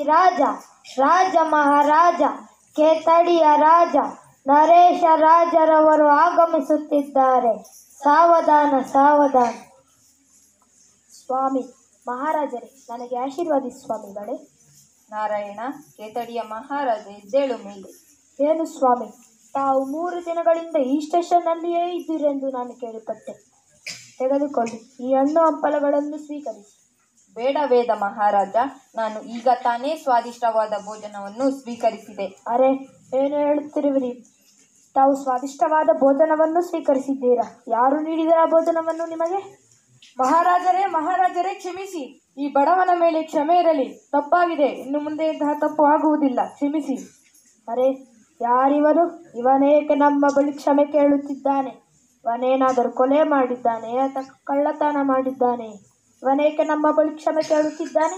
ರಾಜಾಧಿರಾಜ ರಾಜ ಮಹಾರಾಜ ಕೇತಡಿಯ ರಾಜ ನರೇಶ ರಾಜರವರು ಆಗಮಿಸುತ್ತಿದ್ದಾರೆ ಸಾವಧಾನ ಸಾವಧಾನ ಸ್ವಾಮಿ ಮಹಾರಾಜರೇ ನನಗೆ ಆಶೀರ್ವಾದಿ ಸ್ವಾಮಿಗಳೇ ನಾರಾಯಣ ಕೇತಡಿಯ ಮಹಾರಾಜ ಎದ್ದೇಳು ಮೇಲೆ ಏನು ಸ್ವಾಮಿ ತಾವು ಮೂರು ದಿನಗಳಿಂದ ಈ ಸ್ಟೇಷನ್ನಲ್ಲಿಯೇ ಇದ್ದೀರೆಂದು ನಾನು ಕೇಳಿಪಟ್ಟೆ ತೆಗೆದುಕೊಳ್ಳಿ ಈ ಹಣ್ಣು ಹಂಪಲಗಳನ್ನು ಸ್ವೀಕರಿಸಿ ಬೇಡ ವೇದ ಮಹಾರಾಜ ನಾನು ಈಗ ತಾನೇ ಸ್ವಾದಿಷ್ಟವಾದ ಭೋಜನವನ್ನು ಸ್ವೀಕರಿಸಿದೆ ಅರೆ ಏನು ಹೇಳುತ್ತಿರುವಿರಿ ತಾವು ಸ್ವಾದಿಷ್ಟವಾದ ಭೋಜನವನ್ನು ಸ್ವೀಕರಿಸಿದ್ದೀರಾ ಯಾರು ನೀಡಿದರ ಭೋಜನವನ್ನು ನಿಮಗೆ ಮಹಾರಾಜರೇ ಮಹಾರಾಜರೇ ಕ್ಷಮಿಸಿ ಈ ಬಡವನ ಮೇಲೆ ಕ್ಷಮೆ ಇರಲಿ ತಪ್ಪಾಗಿದೆ ಇನ್ನು ಮುಂದೆ ಇಂತಹ ತಪ್ಪು ಆಗುವುದಿಲ್ಲ ಕ್ಷಮಿಸಿ ಅರೆ ಯಾರಿವನು ಇವನೇಕೆ ನಮ್ಮ ಬಳಿ ಕ್ಷಮೆ ಕೇಳುತ್ತಿದ್ದಾನೆ ಇವನೇನಾದರೂ ಕೊಲೆ ಮಾಡಿದ್ದಾನೆ ಅಥವಾ ಕಳ್ಳತನ ಮಾಡಿದ್ದಾನೆ ಇವನೇಕೆ ನಮ್ಮ ಬಳಿ ಕ್ಷಮೆ ಕೇಳುತ್ತಿದ್ದಾನೆ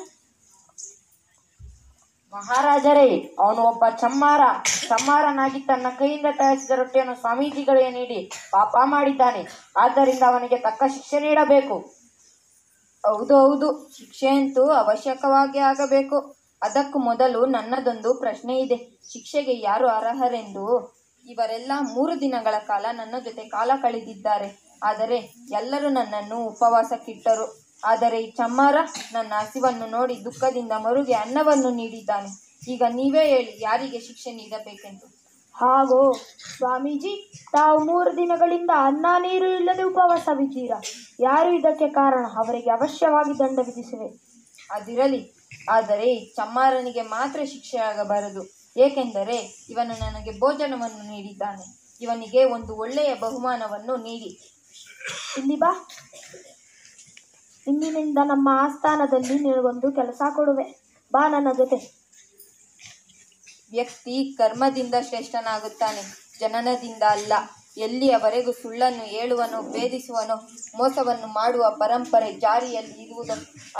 ಮಹಾರಾಜರೇ ಅವನು ಒಬ್ಬ ಚಮ್ಮಾರ ಚಮ್ಮಾರನಾಗಿ ತನ್ನ ಕೈಯಿಂದ ತಯಾರಿಸಿದ ರೊಟ್ಟಿಯನ್ನು ಸ್ವಾಮೀಜಿಗಳಿಗೆ ನೀಡಿ ಪಾಪ ಮಾಡಿದ್ದಾನೆ ಆದ್ದರಿಂದ ಅವನಿಗೆ ತಕ್ಕ ಶಿಕ್ಷೆ ನೀಡಬೇಕು ಹೌದು ಹೌದು ಶಿಕ್ಷೆ ಅಂತೂ ಅವಶ್ಯಕವಾಗಿ ಆಗಬೇಕು ಅದಕ್ಕೂ ಮೊದಲು ನನ್ನದೊಂದು ಪ್ರಶ್ನೆ ಇದೆ ಶಿಕ್ಷೆಗೆ ಯಾರು ಅರ್ಹರೆಂದು ಇವರೆಲ್ಲ ಮೂರು ದಿನಗಳ ಕಾಲ ನನ್ನ ಜೊತೆ ಕಾಲ ಕಳೆದಿದ್ದಾರೆ ಆದರೆ ಎಲ್ಲರೂ ನನ್ನನ್ನು ಉಪವಾಸಕ್ಕಿಟ್ಟರು ಆದರೆ ಈ ಚಮ್ಮಾರ ನನ್ನ ಹಸಿವನ್ನು ನೋಡಿ ದುಃಖದಿಂದ ಮರುಗಿ ಅನ್ನವನ್ನು ನೀಡಿದ್ದಾನೆ ಈಗ ನೀವೇ ಹೇಳಿ ಯಾರಿಗೆ ಶಿಕ್ಷೆ ನೀಡಬೇಕೆಂದು ಹಾಗೋ ಸ್ವಾಮೀಜಿ ತಾವು ಮೂರು ದಿನಗಳಿಂದ ಅನ್ನ ನೀರು ಇಲ್ಲದೆ ಉಪವಾಸವಿದ್ದೀರಾ ಯಾರು ಇದಕ್ಕೆ ಕಾರಣ ಅವರಿಗೆ ಅವಶ್ಯವಾಗಿ ದಂಡ ವಿಧಿಸುವೆ ಅದಿರಲಿ ಆದರೆ ಈ ಚಮ್ಮಾರನಿಗೆ ಮಾತ್ರ ಶಿಕ್ಷೆಯಾಗಬಾರದು ಏಕೆಂದರೆ ಇವನು ನನಗೆ ಭೋಜನವನ್ನು ನೀಡಿದ್ದಾನೆ ಇವನಿಗೆ ಒಂದು ಒಳ್ಳೆಯ ಬಹುಮಾನವನ್ನು ನೀಡಿ ಇಲ್ಲಿ ಬಾ ಇಂದಿನಿಂದ ನಮ್ಮ ಆಸ್ಥಾನದಲ್ಲಿ ನಿನಗೊಂದು ಕೆಲಸ ಕೊಡುವೆ ಬಾ ನನ್ನ ಜೊತೆ ವ್ಯಕ್ತಿ ಕರ್ಮದಿಂದ ಶ್ರೇಷ್ಠನಾಗುತ್ತಾನೆ ಜನನದಿಂದ ಅಲ್ಲ ಎಲ್ಲಿಯವರೆಗೂ ಸುಳ್ಳನ್ನು ಹೇಳುವನೋ ಭೇದಿಸುವನೋ ಮೋಸವನ್ನು ಮಾಡುವ ಪರಂಪರೆ ಜಾರಿಯಲ್ಲಿ ಇರುವುದೋ